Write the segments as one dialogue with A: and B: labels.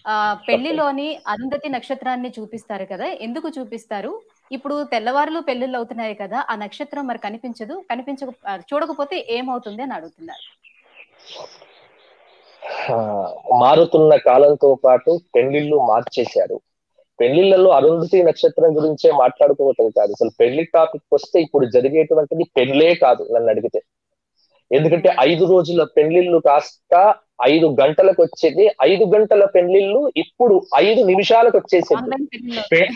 A: ఆ పెళ్లిలోని అరుంధతి నక్షత్రాన్ని చూపిస్తారు కదా ఎందుకు చూపిస్తారు ఇప్పుడు తెల్లవారులు పెళ్లిళ్ళు అవుతున్నాయి కదా ఆ నక్షత్రం మరి కనిపించదు కనిపించక ఆ, చూడకపోతే ఏమవుతుంది అని అడుగుతున్నారు
B: ఆ, మారుతున్న కాలంతో పాటు పెళ్లిళ్ళు మార్చేశారు పెళ్లిళ్లలో అరుంధతి నక్షత్రం గురించే మాట్లాడుకోవటం కాదు అసలు పెళ్లి టాపిక్ వస్తే ఇప్పుడు జరిగేటువంటిది పెళ్లే కాదు నన్ను అడిగితే ఎందుకంటే ఐదు రోజుల పెళ్లిళ్ళు కాస్త ఐదు గంటలకు వచ్చేది ఐదు గంటల పెళ్లిళ్ళు ఇప్పుడు ఐదు నిమిషాలకు వచ్చేసింది
A: ఆన్లైన్ పెళ్లిళ్ళు
B: పె-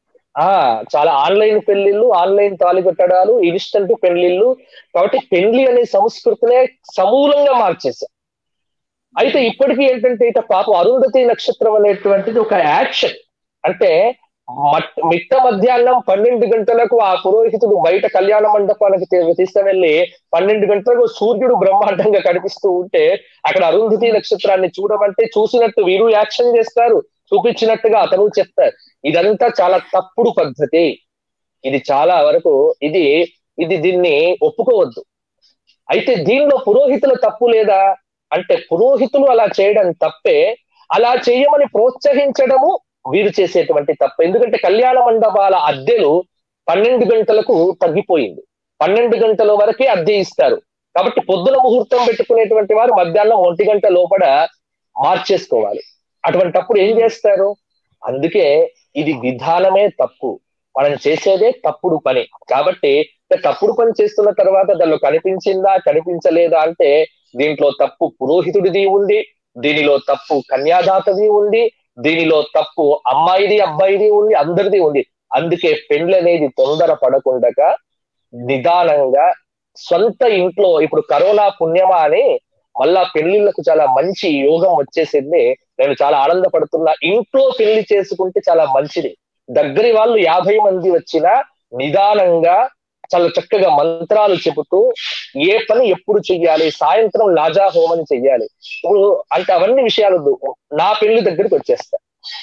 B: ఆ చాలా ఆన్లైన్ పెళ్లిళ్ళు ఆన్లైన్ తాళి కట్టడాలు ఇన్స్టంట్ పెళ్లిళ్ళు కాబట్టి పెళ్లి అనే సంస్కృతినే సమూలంగా మార్చేశారు అయితే ఇప్పటికీ ఏంటంటే ఇట పాపం అరుంధతి నక్షత్రం అనేటువంటిది ఒక యాక్షన్ అంటే మట్- మిట్ట మధ్యాహ్నం పన్నెండు గంటలకు ఆ పురోహితుడు బయట కళ్యాణ మండపానికి తీ- తీసుకువెళ్ళి పన్నెండు గంటలకు సూర్యుడు బ్రహ్మాండంగా కనిపిస్తూ ఉంటే అక్కడ అరుంధతి నక్షత్రాన్ని చూడమంటే చూసినట్టు వీరు యాక్షన్ చేస్తారు చూపించినట్టుగా అతను చెప్తారు ఇదంతా చాలా తప్పుడు పద్ధతి ఇది చాలా వరకు ఇది ఇది దీన్ని ఒప్పుకోవద్దు అయితే దీనిలో పురోహితుల తప్పు లేదా అంటే పురోహితులు అలా చేయడం తప్పే అలా చేయమని ప్రోత్సహించడము వీరు చేసేటువంటి తప్పు ఎందుకంటే కళ్యాణ మండపాల అద్దెలు పన్నెండు గంటలకు తగ్గిపోయింది పన్నెండు గంటల వరకే అద్దె ఇస్తారు కాబట్టి పొద్దున ముహూర్తం పెట్టుకునేటువంటి వారు మధ్యాహ్నం ఒంటి గంట లోపల మార్చేసుకోవాలి అటువంటప్పుడు ఏం చేస్తారు అందుకే ఇది విధానమే తప్పు మనం చేసేదే తప్పుడు పని కాబట్టి తప్పుడు పని చేస్తున్న తర్వాత దానిలో కనిపించిందా కనిపించలేదా అంటే దీంట్లో తప్పు పురోహితుడిది ఉంది దీనిలో తప్పు కన్యాదాతది ఉంది దీనిలో తప్పు అమ్మాయిది అబ్బాయిది ఉంది అందరిది ఉంది అందుకే పెండ్లి అనేది తొందర పడకుండా నిదానంగా సొంత ఇంట్లో ఇప్పుడు కరోనా పుణ్యమా అని మళ్ళా పెళ్లిళ్లకు చాలా మంచి యోగం వచ్చేసింది నేను చాలా ఆనందపడుతున్నా ఇంట్లో పెళ్లి చేసుకుంటే చాలా మంచిది దగ్గరి వాళ్ళు యాభై మంది వచ్చినా నిదానంగా చాలా చక్కగా మంత్రాలు చెబుతూ ఏ పని ఎప్పుడు చెయ్యాలి సాయంత్రం లాజా హోమం చెయ్యాలి ఇప్పుడు అంటే అవన్నీ విషయాలు వద్దు. నా పెళ్లి దగ్గరికి వచ్చేస్తా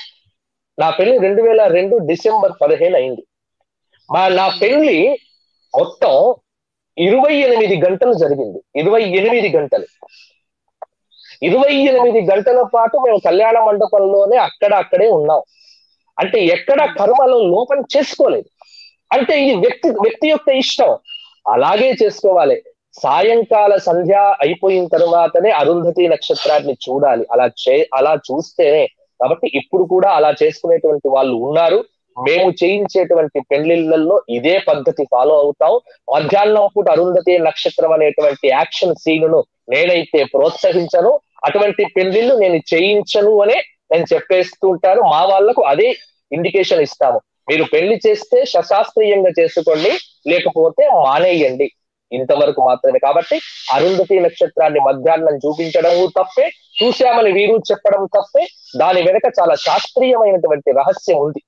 B: నా పెళ్లి రెండు వేల రెండు డిసెంబర్ పదిహేను అయింది మా నా పెళ్లి మొత్తం ఇరవై ఎనిమిది గంటలు జరిగింది ఇరవై ఎనిమిది గంటలు ఇరవై ఎనిమిది గంటల పాటు మేము కళ్యాణ మండపంలోనే అక్కడ అక్కడే ఉన్నాం అంటే ఎక్కడ కర్మలో లోపం చేసుకోలేదు అంటే ఇది వ్యక్తి వ్యక్తి యొక్క ఇష్టం అలాగే చేసుకోవాలి సాయంకాల సంధ్య అయిపోయిన తర్వాతనే అరుంధతి నక్షత్రాన్ని చూడాలి అలా చే అలా చూస్తేనే కాబట్టి ఇప్పుడు కూడా అలా చేసుకునేటువంటి వాళ్ళు ఉన్నారు మేము చేయించేటువంటి పెళ్లిళ్లలో ఇదే పద్ధతి ఫాలో అవుతాం మధ్యాహ్నం పూట అరుంధతి నక్షత్రం అనేటువంటి యాక్షన్ సీన్ నేనైతే ప్రోత్సహించను అటువంటి పెళ్లిళ్ళు నేను చేయించను అనే నేను చెప్పేస్తూ ఉంటాను మా వాళ్లకు అదే ఇండికేషన్ ఇస్తాము మీరు పెళ్లి చేస్తే శశాస్త్రీయంగా చేసుకోండి లేకపోతే మానేయండి ఇంతవరకు మాత్రమే కాబట్టి అరుంధతి నక్షత్రాన్ని మధ్యాహ్నం చూపించడం తప్పే చూశామని వీరు చెప్పడం తప్పే దాని వెనుక చాలా శాస్త్రీయమైనటువంటి రహస్యం ఉంది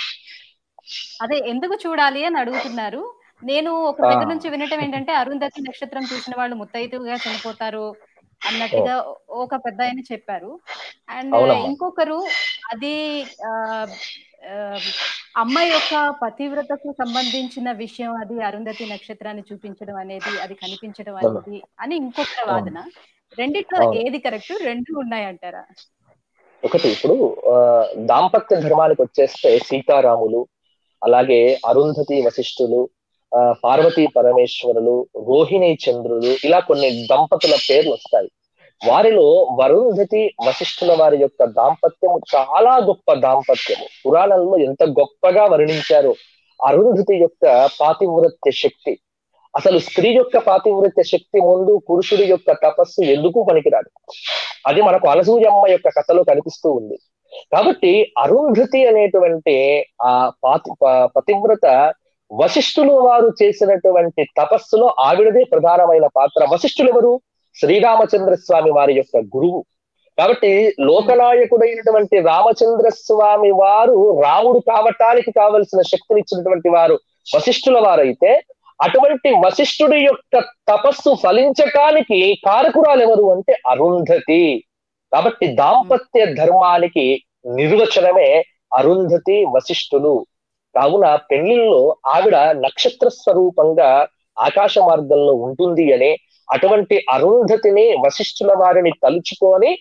A: అదే ఎందుకు చూడాలి అని అడుగుతున్నారు నేను ఒక
B: ఆ.
A: దగ్గర నుంచి వినటం ఏంటంటే అరుంధతి నక్షత్రం చూసిన వాళ్ళు ముత్తైదుగా చనిపోతారు అన్నట్టుగా ఒక పెద్ద ఆయన చెప్పారు అండ్
B: అవునమ్మా.
A: ఇంకొకరు అది ఆ, ఆ, అమ్మాయి యొక్క పతివ్రతకు సంబంధించిన విషయం అది అరుంధతి నక్షత్రాన్ని చూపించడం అనేది అది కనిపించడం
B: అవును.
A: అనేది అని ఇంకొక వాదన రెండిట్లో
B: అవును.
A: ఏది కరెక్ట్ రెండు ఉన్నాయంటారా
B: ఒకటి ఇప్పుడు ఆ, దాంపత్య ధర్మానికి వచ్చేస్తే సీతారాములు అలాగే అరుంధతి వశిష్ఠులు ఆ, పార్వతీ పరమేశ్వరులు రోహిణి చంద్రులు ఇలా కొన్ని దంపతుల పేర్లు వస్తాయి వారిలో వరుంధతి వశిష్ఠుల వారి యొక్క దాంపత్యం చాలా గొప్ప దాంపత్యము పురాణంలో ఎంత గొప్పగా వర్ణించారో అరుంధతి యొక్క పాతివృత్య శక్తి అసలు స్త్రీ యొక్క పాతివృత్య శక్తి ముందు పురుషుడి యొక్క తపస్సు ఎందుకు పనికిరాదు అది మనకు అలసూయమ్మ యొక్క కథలో కనిపిస్తూ ఉంది కాబట్టి అరుంధతి అనేటువంటి ఆ పాతి ప- పతివ్రత వశిష్ఠులు వారు చేసినటువంటి తపస్సులో ఆవిడదే ప్రధానమైన పాత్ర వశిష్ఠులు ఎవరు శ్రీరామచంద్ర స్వామి వారి యొక్క గురువు కాబట్టి లోకనాయకుడైనటువంటి రామచంద్ర స్వామి వారు రాముడు కావటానికి కావలసిన శక్తినిచ్చినటువంటి వారు వశిష్ఠుల వారైతే అటువంటి వశిష్ఠుడి యొక్క తపస్సు ఫలించటానికి కారకురాలు ఎవరు అంటే అరుంధతి కాబట్టి దాంపత్య ధర్మానికి నిర్వచనమే అరుంధతి వశిష్ఠులు కావున పెళ్లిల్లో ఆవిడ నక్షత్ర స్వరూపంగా ఆకాశ మార్గంలో ఉంటుంది అనే అటువంటి అరుంధతిని వశిష్ఠుల వారిని తలుచుకొని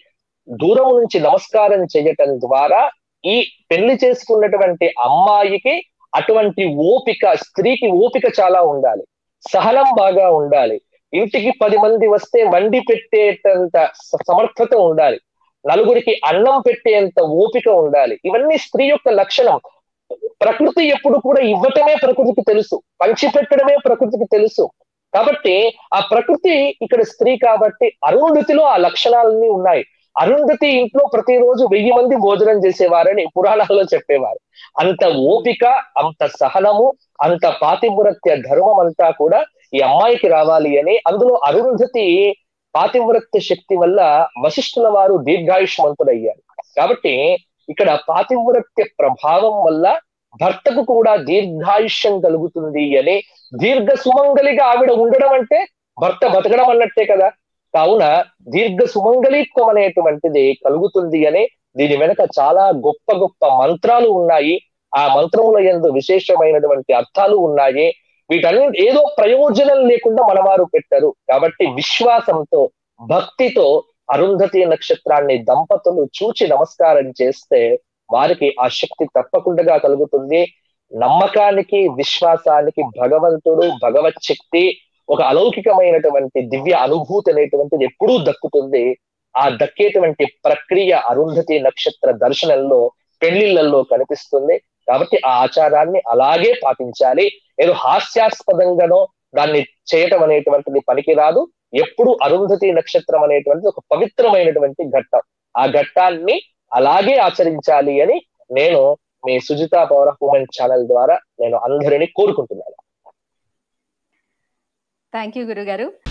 B: దూరం నుంచి నమస్కారం చేయటం ద్వారా ఈ పెళ్లి చేసుకున్నటువంటి అమ్మాయికి అటువంటి ఓపిక స్త్రీకి ఓపిక చాలా ఉండాలి సహనం బాగా ఉండాలి ఇంటికి పది మంది వస్తే వండి పెట్టేటంత స- సమర్థత ఉండాలి నలుగురికి అన్నం పెట్టేంత ఓపిక ఉండాలి ఇవన్నీ స్త్రీ యొక్క లక్షణం ప్రకృతి ఎప్పుడు కూడా ఇవ్వటమే ప్రకృతికి తెలుసు పంచిపెట్టడమే ప్రకృతికి తెలుసు కాబట్టి ఆ ప్రకృతి ఇక్కడ స్త్రీ కాబట్టి అరుంధతిలో ఆ లక్షణాలన్నీ ఉన్నాయి అరుంధతి ఇంట్లో ప్రతిరోజు వెయ్యి మంది భోజనం చేసేవారని పురాణాల్లో చెప్పేవారు అంత ఓపిక అంత సహనము అంత పాతివ్రత్య ధర్మం అంతా కూడా ఈ అమ్మాయికి రావాలి అని అందులో అరుంధతి పాతివ్రత్య శక్తి వల్ల వశిష్ఠుల వారు దీర్ఘాయుష్మంతుడయ్యారు కాబట్టి ఇక్కడ పాతివ్రత్య ప్రభావం వల్ల భర్తకు కూడా దీర్ఘాయుష్యం కలుగుతుంది అని దీర్ఘ సుమంగలిగా ఆవిడ ఉండడం అంటే భర్త బతకడం అన్నట్టే కదా కావున దీర్ఘ సుమంగళిత్వం అనేటువంటిది కలుగుతుంది అని దీని వెనక చాలా గొప్ప గొప్ప మంత్రాలు ఉన్నాయి ఆ మంత్రముల ఎందు విశేషమైనటువంటి అర్థాలు ఉన్నాయి వీటన్ని ఏదో ప్రయోజనం లేకుండా మనవారు పెట్టారు కాబట్టి విశ్వాసంతో భక్తితో అరుంధతి నక్షత్రాన్ని దంపతులు చూచి నమస్కారం చేస్తే వారికి ఆ శక్తి తప్పకుండా కలుగుతుంది నమ్మకానికి విశ్వాసానికి భగవంతుడు భగవత్ శక్తి ఒక అలౌకికమైనటువంటి దివ్య అనుభూతి అనేటువంటిది ఎప్పుడూ దక్కుతుంది ఆ దక్కేటువంటి ప్రక్రియ అరుంధతి నక్షత్ర దర్శనంలో పెళ్లిళ్లలో కనిపిస్తుంది కాబట్టి ఆ ఆచారాన్ని అలాగే పాటించాలి ఏదో హాస్యాస్పదంగానో దాన్ని చేయటం అనేటువంటిది పనికిరాదు ఎప్పుడు అరుంధతి నక్షత్రం అనేటువంటిది ఒక పవిత్రమైనటువంటి ఘట్టం ఆ ఘట్టాన్ని అలాగే ఆచరించాలి అని నేను మీ Sujitha power of women channel ద్వారా నేను అందరినీ కోరుకుంటున్నాను
A: థ్యాంక్ యూ గురుగారు